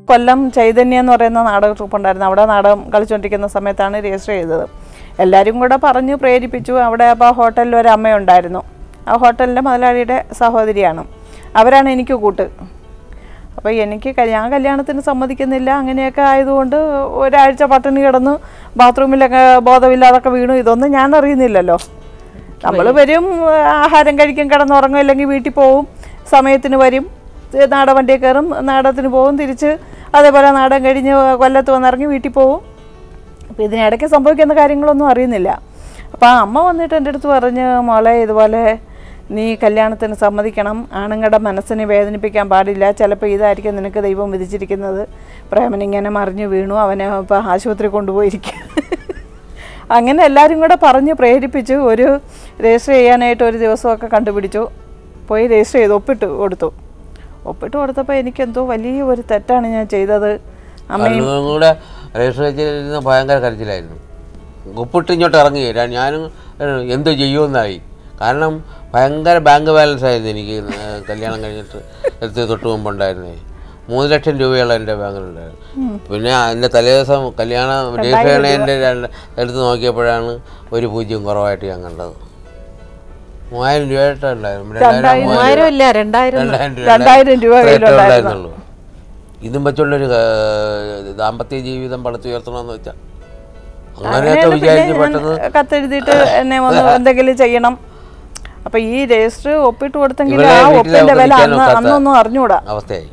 കൊല്ലം ചൈതന്യ എന്ന് പറയുന്ന നാടക ട്രൂപ്പ് ഉണ്ടായിരുന്നു അവിടെ നാടകം കളിച്ചുകൊണ്ടിരിക്കുന്ന സമയത്താണ് രജിസ്റ്റർ ചെയ്തത് എല്ലാവരും കൂടെ പറഞ്ഞു പ്രേരിപ്പിച്ചു അവിടെ അപ്പോൾ ഹോട്ടലിൽ ഒരു അമ്മയുണ്ടായിരുന്നു ആ ഹോട്ടലിൻ്റെ മുതലാളിയുടെ സഹോദരിയാണ് അവരാണ് എനിക്ക് കൂട്ട് അപ്പോൾ എനിക്ക് കല്യാ- ഞാൻ കല്യാണത്തിന് സമ്മതിക്കുന്നില്ല അങ്ങനെയൊക്കെ ആയതുകൊണ്ട് ഒരാഴ്ച പട്ടിണി കിടന്ന് ബാത്റൂമിലൊക്കെ ബോധമില്ലാതൊക്കെ വീണു ഇതൊന്നും ഞാൻ അറിയുന്നില്ലല്ലോ നമ്മൾ വരും ആഹാരം കഴിക്കും കിടന്നുറങ്ങും അല്ലെങ്കിൽ വീട്ടിൽ പോവും സമയത്തിന് വരും നാടൻ വണ്ടിയിൽ കയറും നാടകത്തിന് പോകും തിരിച്ച് അതേപോലെ നാടകം കഴിഞ്ഞ് കൊല്ലത്ത് വന്നിറങ്ങി വീട്ടിൽ പോവും അപ്പോൾ ഇതിനിടയ്ക്ക് സംഭവിക്കുന്ന കാര്യങ്ങളൊന്നും അറിയുന്നില്ല അപ്പോൾ ആ അമ്മ വന്നിട്ട് എൻ്റെ അടുത്ത് പറഞ്ഞ് മോളെ ഇതുപോലെ നീ കല്യാണത്തിന് സമ്മതിക്കണം ആണുങ്ങളുടെ മനസ്സിനെ വേദനിപ്പിക്കാൻ പാടില്ല ചിലപ്പോൾ ഇതായിരിക്കും നിനക്ക് ദൈവം വിധിച്ചിരിക്കുന്നത് പ്രേമൻ ഇങ്ങനെ മറിഞ്ഞു വീണു അവനെ ഇപ്പോൾ ആശുപത്രി കൊണ്ടുപോയിരിക്കുക അങ്ങനെ എല്ലാവരും കൂടെ പറഞ്ഞ് പ്രേരിപ്പിച്ചു ഒരു രജിസ്റ്റർ ചെയ്യാനായിട്ട് ഒരു ദിവസമൊക്കെ കണ്ടുപിടിച്ചു പോയി രജിസ്റ്റർ ചെയ്തു ഒപ്പിട്ട് കൊടുത്തു ഒപ്പിട്ട് കൊടുത്തപ്പോൾ എനിക്കെന്തോ വലിയ ഒരു തെറ്റാണ് ഞാൻ ചെയ്തത് അമ്മയും അന്നും കൂടെ രജിസ്റ്റർ വെച്ചിരുന്ന ഭയങ്കര കരച്ചിലായിരുന്നു ഒപ്പിട്ട് ഇങ്ങോട്ട് ഇറങ്ങി ഞാൻ- ഞാനും ഏഹ്, എന്ത് ചെയ്യുമെന്നായി കാരണം ഭയങ്കര ബാങ്ക് ബാലൻസ് ആയിരുന്നു എനിക്ക് ഏഹ്, കല്യാണം കഴിഞ്ഞിട്ട് എത്തി തൊട്ട് മുമ്പുണ്ടായിരുന്നേ മൂന്ന് ലക്ഷം രൂപയോളം എൻ്റെ ബാങ്കിലുണ്ടായിരുന്നു പിന്നെ അതിൻ്റെ തലേദിവസം കല്യാണം രജിസ്റ്റർ ചെയ്യണതിൻ്റെ രണ്ട് എടുത്ത് നോക്കിയപ്പോഴാണ് ഒരു പൂജ്യം കുറവായിട്ട് ഞാൻ കണ്ടത് മൂവായിരം രൂപയായിട്ടുണ്ടായിരുന്നു രണ്ടായിരം മൂവായിരം മൂവായിരം ഇല്ല രണ്ടായിരം രണ്ടായിരം രൂപ രണ്ടായിരം രൂപ അത്രയൊക്കെ കയ്യിലുണ്ടായിരുന്നു. ഉണ്ടായിരുന്നുള്ളൂ. ഇതും വെച്ചുള്ളൊരു ഏഹ്, ദാമ്പത്യ ജീവിതം പടുത്തുയർത്തണമെന്ന് വെച്ചാൽ അങ്ങനെയൊക്കെ അങ്ങനെയാണ് വിചാരിച്ച് പിന്നെ ഞാൻ പെട്ടെന്ന് കത്തെഴുതിയിട്ട് എന്നെ ഒന്ന് എന്തെങ്കിലും ചെയ്യണം അപ്പൊ ഈ രജിസ്റ്റർ ഒപ്പിട്ട് കൊടുത്തെങ്കിൽ ഇവരെ ആ വീട്ടിലെ ഒപ്പിന്റെ വില ഒപ്പിക്കാൻ അന്ന് ഒക്കാത്ത അന്നൊന്നും അറിഞ്ഞൂടാ അവസ്ഥയായി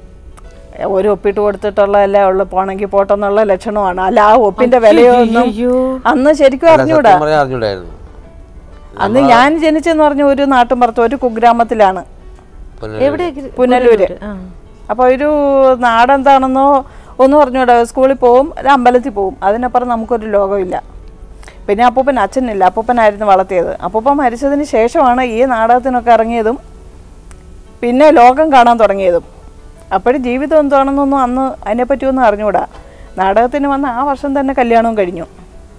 ഒരു ഒപ്പിട്ട് കൊടുത്തിട്ടുള്ളതല്ലേ ഉള്ളു പോണെങ്കിൽ പോട്ടെന്നുള്ള ലക്ഷണമാണ് അല്ല ആ ഒപ്പിന്റെ വിലയൊന്നും അന്ന് ശരിക്കും അറിഞ്ഞൂടാ സത്യം പറഞ്ഞാൽ അറിഞ്ഞൂടായിരുന്നു അന്ന് ഞാൻ ജനിച്ചെന്ന് പറഞ്ഞ ഒരു നാട്ടും പുറത്ത് ഒരു കുഗ്രാമത്തിലാണ് പിന്നെ എവിടെ പുനലൂര് ആ. അപ്പോൾ ഒരു നാടെന്താണെന്നോ ഒന്നും അറിഞ്ഞൂടാ സ്കൂളിൽ പോവും ഒരു അമ്പലത്തിൽ പോവും അതിനപ്പുറം നമുക്കൊരു ലോകമില്ല പിന്നെ അപ്പൂപ്പൻ അച്ഛനില്ല അപ്പൂപ്പനായിരുന്നു വളർത്തിയത് അപ്പൂപ്പൻ മരിച്ചതിന് ശേഷമാണ് ഈ നാടകത്തിനൊക്കെ ഇറങ്ങിയതും പിന്നെ ലോകം കാണാൻ തുടങ്ങിയതും അപ്പോഴും ജീവിതം എന്താണെന്നൊന്നും അന്ന് അതിനെപ്പറ്റിയൊന്നും അറിഞ്ഞൂടാ നാടകത്തിന് വന്ന ആ വർഷം തന്നെ കല്യാണവും കഴിഞ്ഞു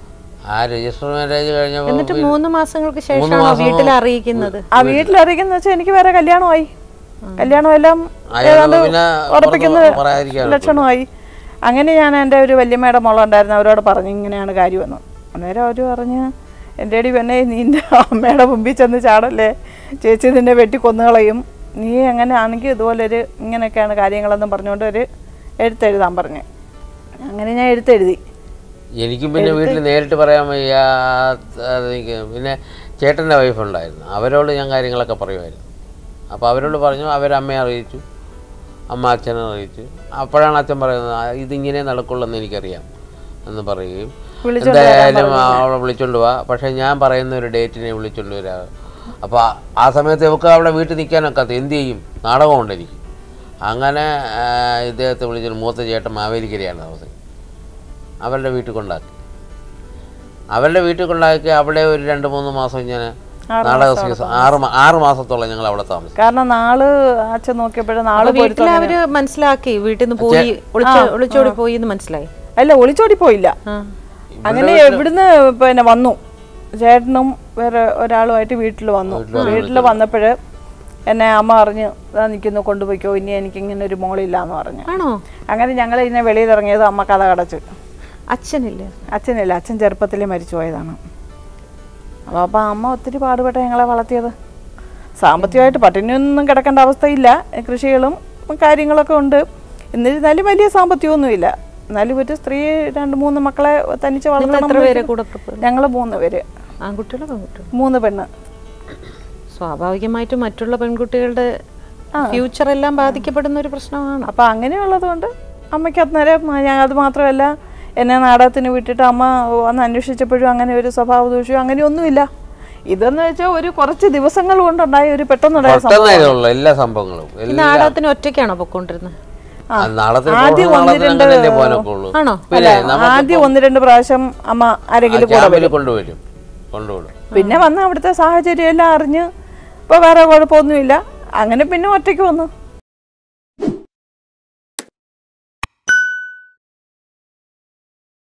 ആ രജിസ്റ്റർ മാരേജ് കഴിഞ്ഞപ്പോൾ എന്നിട്ട് മൂന്ന് മാസങ്ങൾക്ക് ശേഷമാണോ വീട്ടിൽ അറിയിക്കുന്നത് ആ വീട്ടിലറിയിക്കുന്ന വെച്ചാൽ എനിക്ക് വേറെ കല്യാണമായി കല്യാണം എല്ലാം അയാൾ ഏതാണ്ട് പിന്നെ ഉറപ്പിക്കുന്ന പുറത്ത് പറയാതിരിക്കാൻ ലക്ഷണമായി അങ്ങനെ ഞാൻ എൻ്റെ ഒരു വല്യമ്മയുടെ മോളുണ്ടായിരുന്നു അവരോട് പറഞ്ഞു ഇങ്ങനെയാണ് കാര്യമെന്ന് അന്നേരം അവർ പറഞ്ഞ് എൻ്റെ അടി പെണ്ണെ നിൻ്റെ അമ്മയുടെ മുമ്പിൽ ചെന്ന് ചാടല്ലേ ചേച്ചി നിന്നെ വെട്ടി കൊന്നുകളയും നീ എങ്ങനെ ആണെങ്കിൽ ഇതുപോലൊരു ഇങ്ങനെയൊക്കെയാണ് കാര്യങ്ങളെന്നും പറഞ്ഞുകൊണ്ട് ഒരു എഴുത്തെഴുതാൻ പറഞ്ഞു അങ്ങനെ ഞാൻ എഴുത്തെഴുതി എനിക്കും പിന്നെ വീട്ടിൽ നേരിട്ട് പറയാൻ വയ്യ അത് എനിക്ക് പിന്നെ ചേട്ടൻ്റെ വൈഫുണ്ടായിരുന്നു അവരോട് ഞാൻ കാര്യങ്ങളൊക്കെ പറയുമായിരുന്നു അപ്പോൾ അവരോട് പറഞ്ഞു അവരമ്മയെ അറിയിച്ചു അമ്മ അച്ഛനെ അറിയിച്ചു അപ്പോഴാണ് അച്ഛൻ പറയുന്നത് "ആ, ഇതിങ്ങനെ നടക്കുള്ളൂ എന്ന് എനിക്കറിയാം എന്ന് പറയുകയും വിളിച്ചോണ്ട് എന്തായാലും അവളെ വിളിച്ചോണ്ട് പോവാ പക്ഷേ ഞാൻ പറയുന്ന ഒരു ഡേറ്റിനെ വിളിച്ചോണ്ട് വരാ അപ്പോൾ ആ സമയത്ത് ഇവക്ക് അവിടെ വീട്ടിൽ നിൽക്കാനൊക്കാത്ത എന്ത് ചെയ്യും നാടകമുണ്ട് എനിക്ക് അങ്ങനെ ആ, ഇദ്ദേഹത്തെ വിളിച്ചിട്ട് മൂത്ത ചേട്ടൻ മാവേലിക്കരയാണ് താമസം അവരുടെ വീട്ടിൽ കൊണ്ടാക്കി അവരുടെ വീട്ടിൽ കൊണ്ടാക്കി അവിടെ ഒരു രണ്ട് മൂന്ന് മാസം ഞാൻ നാടക സീസൺ ആറ് മാ- ആറ് മാസത്തോളം ഞങ്ങൾ അവിടെ താമസിച്ചു കാരണം നാള് അച്ഛൻ നോക്കിയപ്പോഴും നാള് അപ്പൊ വീട്ടിൽ അവര് മനസ്സിലാക്കി വീട്ടിൽ നിന്ന് പോയി ഒളിച്ച് ഒളിച്ചോടി പോയി എന്ന് മനസ്സിലായി അല്ല ഒളിച്ചോടി പോയില്ല ആ. അങ്ങനെ എവിടുന്ന് പിന്നെ വന്നു ചേട്ടനും വേറെ ഒരാളുമായിട്ട് വീട്ടിൽ വന്നു വീട്ടിൽ വന്നപ്പോഴ് എന്നെ അമ്മ പറഞ്ഞു ഇതാ നിൽക്കുന്നു കൊണ്ടുപോയിക്കോ ഇനി എനിക്ക് ഇങ്ങനെ ഒരു മോളില്ല എന്ന് പറഞ്ഞു ആണോ അങ്ങനെ ഞങ്ങൾ ഇതിനെ വെളിയിൽ ഇറങ്ങിയത് അമ്മ കഥ കടച്ചു അച്ഛനില്ല അച്ഛനില്ല അച്ഛൻ ചെറുപ്പത്തിൽ മരിച്ചു പോയതാണ് അപ്പോൾ അപ്പം അമ്മ ഒത്തിരി പാടുപെട്ട ഞങ്ങളെ വളർത്തിയത് സാമ്പത്തികമായിട്ട് പട്ടിണിയൊന്നും കിടക്കേണ്ട അവസ്ഥയില്ല കൃഷികളും കാര്യങ്ങളൊക്കെ ഉണ്ട് എന്നിരുന്നാലും വലിയ സാമ്പത്തികമൊന്നുമില്ല എന്നാലും ഒരു സ്ത്രീ രണ്ട് മൂന്ന് മക്കളെ തനിച്ച് നിങ്ങൾ വളർത്തണം എത്ര പേരെ കൂടെ പുറപ്പെടും ഞങ്ങൾ മൂന്ന് പേര് ആൺകുട്ടികളോ പെൺകുട്ടികളോ മൂന്ന് പെണ്ണ് സ്വാഭാവികമായിട്ടും മറ്റുള്ള പെൺകുട്ടികളുടെ ഫ്യൂച്ചർ എല്ലാം ബാധിക്കപ്പെടുന്ന ഒരു പ്രശ്നമാണ് അപ്പം അങ്ങനെയുള്ളത് കൊണ്ട് അമ്മയ്ക്ക് അന്നേരം ഞാൻ അത് മാത്രമല്ല എന്നെ നാടകത്തിന് വിട്ടിട്ട് അമ്മ വന്ന് അന്വേഷിച്ചപ്പോഴും അങ്ങനെ ഒരു സ്വഭാവ ദൂഷ്യം അങ്ങനെയൊന്നുമില്ല ഇതെന്ന് വെച്ചാൽ ഒരു കുറച്ച് ദിവസങ്ങൾ കൊണ്ടുണ്ടായ ഒരു പെട്ടെന്നുണ്ടായ സംഭവം പെട്ടെന്നായതുള്ളൂ എല്ലാ സംഭവങ്ങളും ഈ എല്ലാ നാടകത്തിന് ഒറ്റയ്ക്കാണോ പൊക്കോണ്ടിരുന്നത് ആ, നാളത്തെ ആദ്യം പോകുന്ന ഒന്ന് നാളത്തിന് രണ്ട് അങ്ങനെയല്ലേ പോകാനൊക്കെ ഉള്ളൂ ആണോ പിന്നെ ആദ്യം ഒന്ന് രണ്ട് പ്രാവശ്യം അമ്മ ആരെങ്കിലും കൂടെ ക്യാമ്പിൽ കൊണ്ടുവരും കൊണ്ടുവിടും പിന്നെ വന്ന് അവിടുത്തെ സാഹചര്യം എല്ലാം അറിഞ്ഞ് ഇപ്പോൾ വേറെ കുഴപ്പമൊന്നുമില്ല അങ്ങനെ പിന്നെ ഒറ്റയ്ക്ക് വന്നു